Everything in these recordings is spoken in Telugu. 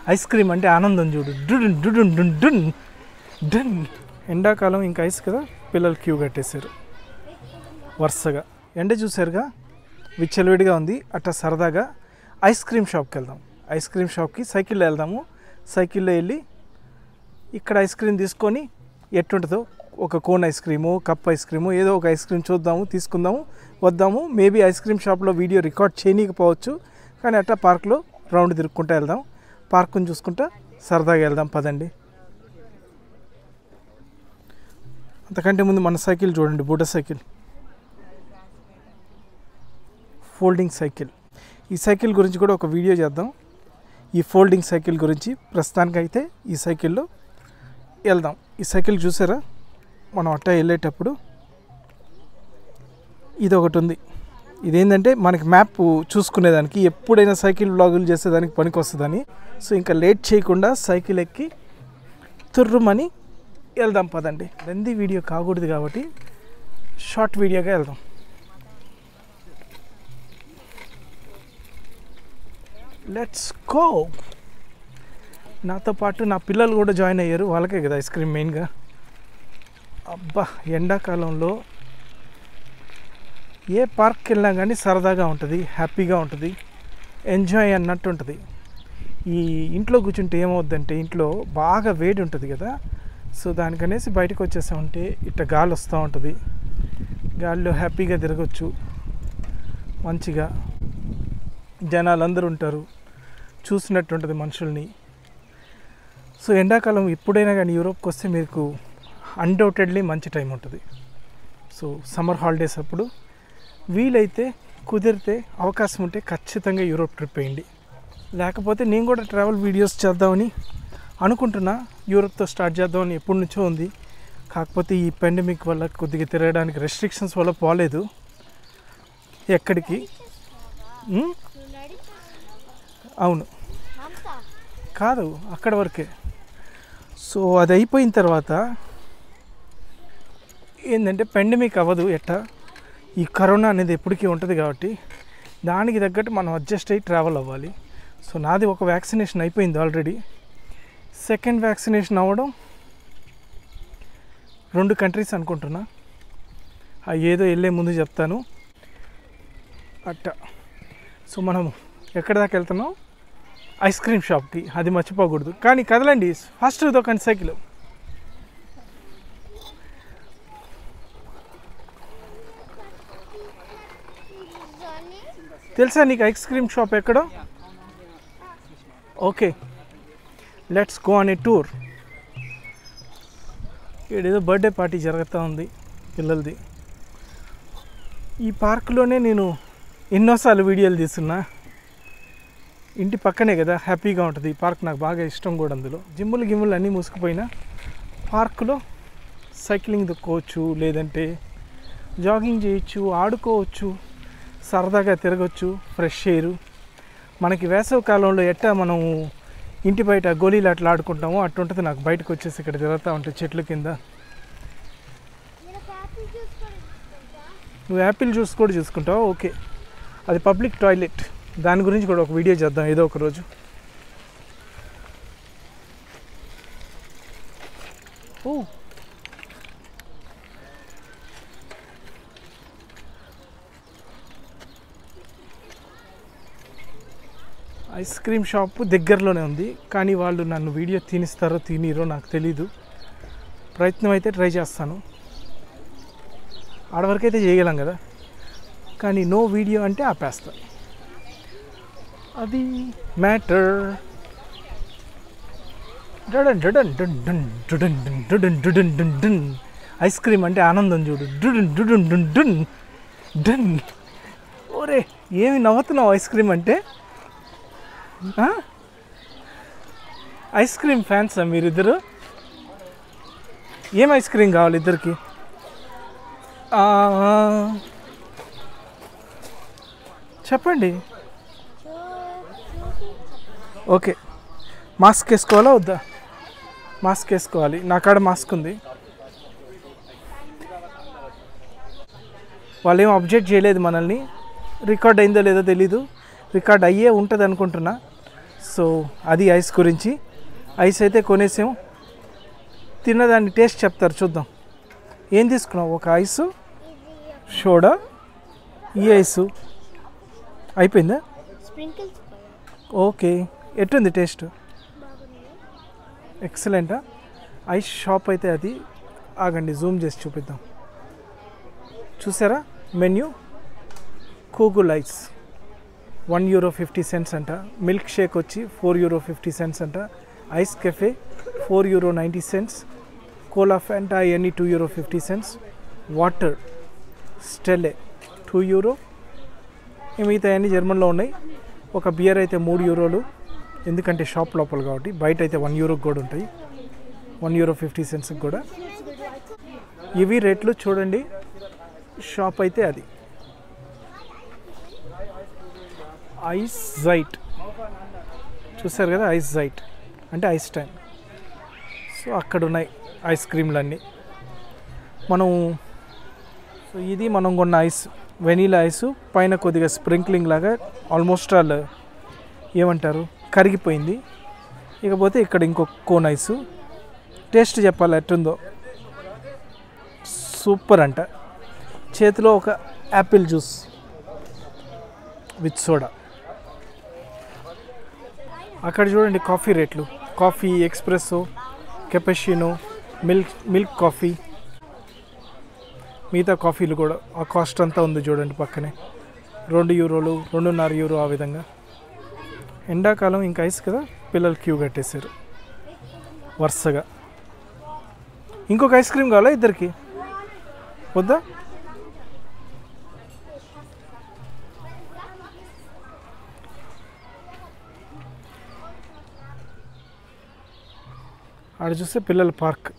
ఐస్ క్రీమ్ అంటే ఆనందం చూడు డుడున్ డుడున్ డున్ డున్ డన్ ఎండాకాలం ఇంకా ఐస్ కదా పిల్లలు క్యూ కట్టేశారు వరుసగా ఎండ చూసారుగా విచ్చలవిడిగా ఉంది అట్లా సరదాగా ఐస్ క్రీమ్ షాప్కి వెళ్దాం ఐస్ క్రీమ్ షాప్కి సైకిల్లో వెళ్దాము సైకిల్లో వెళ్ళి ఇక్కడ ఐస్ క్రీమ్ తీసుకొని ఎట్టుంటుందో ఒక cone ice cream cup ice cream ఏదో ఒక ఐస్ క్రీమ్ చూద్దాము తీసుకుందాము వద్దాము మేబీ ఐస్ క్రీమ్ షాప్లో వీడియో రికార్డ్ చేయనీకపోవచ్చు కానీ అట్లా పార్క్లో రౌండ్ తిరుక్కుంటూ వెళ్దాం పార్కుని చూసుకుంటా సరదాగా వెళ్దాం పదండి అంతకంటే ముందు మన సైకిల్ చూడండి బుడ్డ సైకిల్ ఫోల్డింగ్ సైకిల్ ఈ సైకిల్ గురించి కూడా ఒక వీడియో చేద్దాం ఈ ఫోల్డింగ్ సైకిల్ గురించి ప్రస్తుతానికైతే ఈ సైకిల్లో వెళ్దాం ఈ సైకిల్ చూసారా మనం అట్టా వెళ్ళేటప్పుడు ఇది ఒకటి ఉంది ఇదేంటంటే మనకి మ్యాప్ చూసుకునేదానికి ఎప్పుడైనా సైకిల్ బ్లాగులు చేసేదానికి పనికి వస్తుందని సో ఇంకా లేట్ చేయకుండా సైకిల్ ఎక్కి తుర్రుమని వెళ్దాం పదండి లెంది వీడియో కాకూడదు కాబట్టి షార్ట్ వీడియోగా వెళ్దాం లెట్స్ గో నాతో పాటు నా పిల్లలు కూడా జాయిన్ అయ్యారు వాళ్ళకే కదా ఐస్ క్రీమ్ మెయిన్గా అబ్బా ఎండాకాలంలో ఏ పార్క్కి వెళ్ళినా కానీ సరదాగా ఉంటుంది హ్యాపీగా ఉంటుంది ఎంజాయ్ అన్నట్టు ఉంటుంది ఈ ఇంట్లో కూర్చుంటే ఏమవుద్దంటే ఇంట్లో బాగా వేడి ఉంటుంది కదా సో దానికనేసి బయటకు వచ్చేసామంటే ఇట్ట గాలి వస్తూ ఉంటుంది గాలిలో హ్యాపీగా తిరగచ్చు మంచిగా జనాలు అందరూ ఉంటారు చూసినట్టు ఉంటుంది మనుషుల్ని సో ఎండాకాలం ఎప్పుడైనా కానీ యూరోప్కి వస్తే మీకు అన్డౌటెడ్లీ మంచి టైం ఉంటుంది సో సమ్మర్ హాలిడేస్ అప్పుడు వీలైతే కుదిరితే అవకాశం ఉంటే ఖచ్చితంగా యూరోప్ ట్రిప్ వేయండి లేకపోతే నేను కూడా ట్రావెల్ వీడియోస్ చేద్దామని అనుకుంటున్నా యూరోప్తో స్టార్ట్ చేద్దామని ఎప్పటి నుంచో ఉంది కాకపోతే ఈ పెండమిక్ వల్ల కొద్దిగా తిరగడానికి రెస్ట్రిక్షన్స్ వల్ల పోలేదు ఎక్కడికి ఉమ్? అవును కాదు అక్కడ వరకే సో అది అయిపోయిన తర్వాత ఏంటంటే పెండమిక్ అవ్వదు ఎట్టా ఈ కరోనా అనేది ఎప్పటికీ ఉంటుంది కాబట్టి దానికి తగ్గట్టు మనం అడ్జస్ట్ అయ్యి ట్రావెల్ అవ్వాలి సో నాది ఒక వ్యాక్సినేషన్ అయిపోయింది ఆల్రెడీ సెకండ్ వ్యాక్సినేషన్ అవ్వడం రెండు కంట్రీస్ అనుకుంటున్నా ఆ ఏదో వెళ్ళే ముందు చెప్తాను అట్ట సో మనం ఎక్కడి దాకా వెళ్తున్నాం ఐస్ క్రీమ్ షాప్కి అది మర్చిపోకూడదు కానీ కదలండి ఫస్ట్ దొక్కండి సైకిల్ తెలుసా నీకు ఐస్ క్రీమ్ షాప్ ఎక్కడో okay let's go on a tour ఏదో బర్త్డే పార్టీ జరుగుతూ ఉంది పిల్లలది ఈ పార్కులోనే నేను ఎన్నోసార్లు వీడియోలు తీస్తున్నా ఇంటి పక్కనే కదా హ్యాపీగా ఉంటుంది ఈ పార్క్ నాకు బాగా ఇష్టం కూడా అందులో జిమ్ములు గిమ్ములు అన్నీ మూసుకుపోయినా పార్కులో సైక్లింగ్ దొక్కోవచ్చు లేదంటే జాగింగ్ చేయొచ్చు ఆడుకోవచ్చు సరదాగా తిరగచ్చు ఫ్రెష్ ఎయిర్ మనకి వేసవి కాలంలో ఎట్టా మనం ఇంటి బయట గోళీలు అట్లా ఆడుకుంటామో అట్టుంటుంది నాకు బయటకు వచ్చేసి ఇక్కడ తిరుగుతూ ఉంటాయి చెట్ల కింద నువ్వు యాపిల్ జ్యూస్ కూడా చూసుకుంటావు ఓకే అది పబ్లిక్ టాయిలెట్ దాని గురించి కూడా ఒక వీడియో చేద్దాం ఏదో ఒక రోజు ఓ ఐస్ క్రీమ్ షాప్ దగ్గరలోనే ఉంది కానీ వాళ్ళు నన్ను వీడియో తినిస్తారో తినిరో నాకు తెలీదు ప్రయత్నం అయితే ట్రై చేస్తాను ఆడవరకైతే చేయగలం కదా కానీ నో వీడియో అంటే ఆపేస్తా అది మ్యాటర్ డడన్ డడన్ డన్ డన్ డడన్ డన్ డడన్ డడన్ డన్ డన్ ఐస్ క్రీమ్ అంటే ఆనందం చూడు డుడున్ డుడున్ డున్ డున్ డన్ ఓరే ఏమి నవ్వుతున్నావు ఐస్ క్రీమ్ అంటే ఆ? ఐస్ క్రీమ్ ఫ్యాన్సా మీరిద్దరు ఏం ఐస్ క్రీమ్ కావాలి ఇద్దరికి ఆ, చెప్పండి ఓకే మాస్క్ వేసుకోవాలా వద్దా మాస్క్ వేసుకోవాలి నా కాడ మాస్క్ ఉంది వాళ్ళు ఏం అబ్జెక్ట్ చేయలేదు మనల్ని రికార్డ్ అయిందో లేదో తెలీదు రికార్డ్ అయ్యే ఉంటుంది అనుకుంటున్నా సో అది ఐస్ గురించి ఐస్ అయితే కొనేసాం తిన్నదాన్ని టేస్ట్ చెప్తారు చూద్దాం ఏం తీసుకున్నావు ఒక ఐసు షోడా ఈ ఐసు అయిపోయిందా స్ప్రింకిల్స్ ఓకే ఎట్టుంది టేస్ట్ బాగుంది ఎక్సలెంటా ఐస్ షాప్ అయితే అది ఆగండి జూమ్ చేసి చూపిద్దాం చూసారా మెన్యూ కూగుల్ ice one euro fifty cents అంట మిల్క్ షేక్ వచ్చి ఫోర్ యూరో ఫిఫ్టీ సెంట్స్ అంట ice cafe four euro ninety cents cola Fanta అవన్నీ two euro fifty cents water స్టెలే టూ యూరో మిగతా అన్ని జర్మన్లో ఉన్నాయి ఒక బియర్ అయితే మూడు యూరోలు ఎందుకంటే షాప్ లోపల కాబట్టి బయట అయితే వన్ యూరోకి కూడా ఉంటాయి వన్ యూరో ఫిఫ్టీ సెంట్స్కి కూడా ఇవి రేట్లు చూడండి షాప్ అయితే అది ఐస్ జైట్ చూసారు కదా ఐస్ జైట్ అంటే ఐస్ టైం సో అక్కడ ఉన్నాయి ఐస్ క్రీమ్లన్నీ మనం సో ఇది మనం కొన్న ఐస్ వెనీలా ఐస్ పైన కొద్దిగా స్ప్రింక్లింగ్ లాగా ఆల్మోస్ట్ ఆల్ ఏమంటారు కరిగిపోయింది ఇకపోతే ఇక్కడ ఇంకొక కోన్ ఐస్ టేస్ట్ చెప్పాలి ఎట్టుందో సూపర్ అంట చేతిలో ఒక యాపిల్ జ్యూస్ విత్ సోడా అక్కడ చూడండి కాఫీ రేట్లు coffee espresso cappuccino milk milk coffee మిగతా కాఫీలు కూడా ఆ కాస్ట్ అంతా ఉంది చూడండి పక్కనే రెండు యూరోలు రెండున్నర యూరో ఆ విధంగా ఎండాకాలం ఇంకా ఐస్ కదా పిల్లలు క్యూ కట్టేశారు వరుసగా ఇంకొక ఐస్ క్రీమ్ కావాలా ఇద్దరికి వద్దా ఆడ చూస్తే పిల్లల పార్క్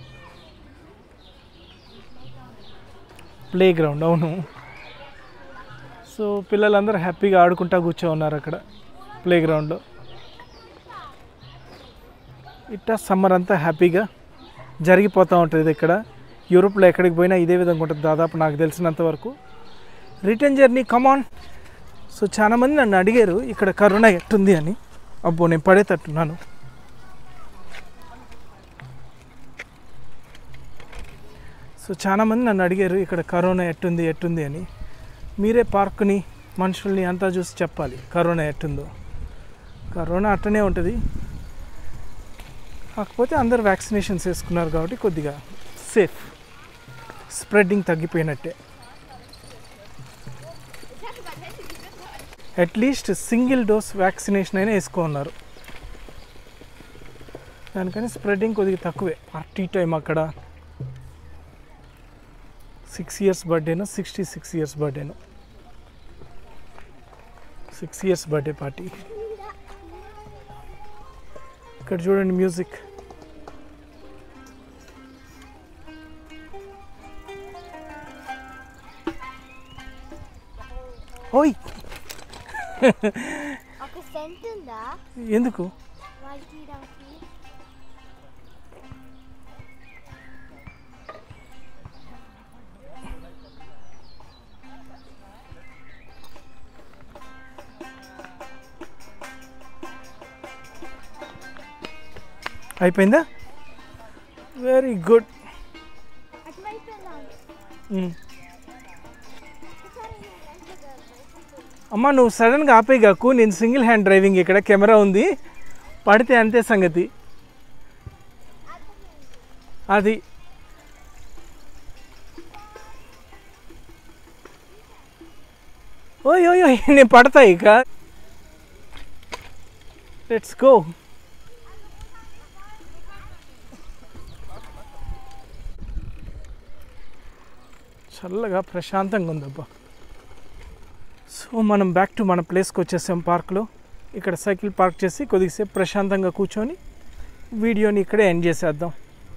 ప్లే గ్రౌండ్ అవును సో పిల్లలందరూ హ్యాపీగా ఆడుకుంటా కూర్చో ఉన్నారు అక్కడ ప్లే గ్రౌండ్లో ఇట్టా సమ్మర్ అంతా హ్యాపీగా జరిగిపోతూ ఉంటుంది ఇక్కడ యూరోప్లో ఎక్కడికి పోయినా ఇదే విధంగా ఉంటుంది దాదాపు నాకు తెలిసినంత వరకు రిటర్న్ జర్నీ కమాన్ సో చాలామంది నన్ను అడిగారు ఇక్కడ కరోనా ఎట్టుంది అని అబ్బో నేను పడేటట్టున్నాను సో చాలామంది నన్ను అడిగారు ఇక్కడ కరోనా ఎట్టుంది ఎట్టుంది అని మీరే పార్కుని మనుషుల్ని అంతా చూసి చెప్పాలి కరోనా ఎట్టుందో కరోనా అట్టనే ఉంటుంది కాకపోతే అందరు వ్యాక్సినేషన్స్ వేసుకున్నారు కాబట్టి కొద్దిగా సేఫ్ స్ప్రెడ్డింగ్ తగ్గిపోయినట్టే అట్లీస్ట్ సింగిల్ డోస్ వ్యాక్సినేషన్ అయినా వేసుకున్నారు దానికని స్ప్రెడ్డింగ్ కొద్దిగా తక్కువే పార్టీ టైం అక్కడ సిక్స్ ఇయర్స్ బర్త్డేను సిక్స్టీ సిక్స్ ఇయర్స్ బర్త్డేను సిక్స్ ఇయర్స్ బర్త్డే పార్టీ ఇక్కడ చూడండి మ్యూజిక్ ఓయ్ ఒక సెంట్ ఉందా ఎందుకు వాళ్ళకి రాకి అయిపోయిందా వెరీ గుడ్ అటువైపు అమ్మ నువ్వు సడన్గా ఆపేగాకు నేను సింగిల్ హ్యాండ్ డ్రైవింగ్ ఇక్కడ కెమెరా ఉంది పడితే అంతే సంగతి అది ఓయ్ ఓయ్ ఓయ్ నేను పడతా ఇక లెట్స్ గో చల్లగా ప్రశాంతంగా ఉందబ్బా సో మనం బ్యాక్ టు మన ప్లేస్కి వచ్చేసాం పార్క్లో ఇక్కడ సైకిల్ పార్క్ చేసి కొద్దిసేపు ప్రశాంతంగా కూర్చొని వీడియోని ఇక్కడే ఎండ్ చేసేద్దాం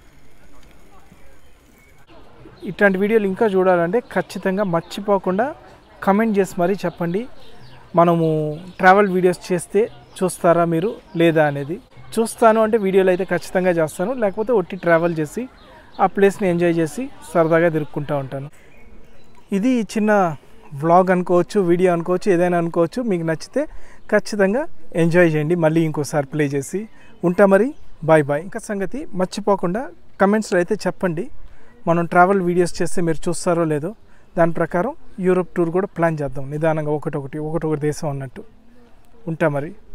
ఇట్లాంటి వీడియోలు ఇంకా చూడాలంటే ఖచ్చితంగా మర్చిపోకుండా కమెంట్ చేసి మరీ చెప్పండి మనము ట్రావెల్ వీడియోస్ చేస్తే చూస్తారా మీరు లేదా అనేది చూస్తాను అంటే వీడియోలు అయితే ఖచ్చితంగా చేస్తాను లేకపోతే ఒట్టి ట్రావెల్ చేసి ఆ ప్లేస్ని ఎంజాయ్ చేసి సరదాగా తిరుక్కుంటూ ఉంటాను ఇది చిన్న వ్లాగ్ అనుకోవచ్చు వీడియో అనుకోవచ్చు ఏదైనా అనుకోవచ్చు మీకు నచ్చితే ఖచ్చితంగా ఎంజాయ్ చేయండి మళ్ళీ ఇంకోసారి ప్లే చేసి ఉంటా మరి బాయ్ బాయ్ ఇంకా సంగతి మర్చిపోకుండా కమెంట్స్లో అయితే చెప్పండి మనం ట్రావెల్ వీడియోస్ చేస్తే మీరు చూస్తారో లేదో దాని ప్రకారం యూరోప్ టూర్ కూడా ప్లాన్ చేద్దాం నిదానంగా ఒకటొకటి ఒకటొకటి దేశం అన్నట్టు ఉంటా మరి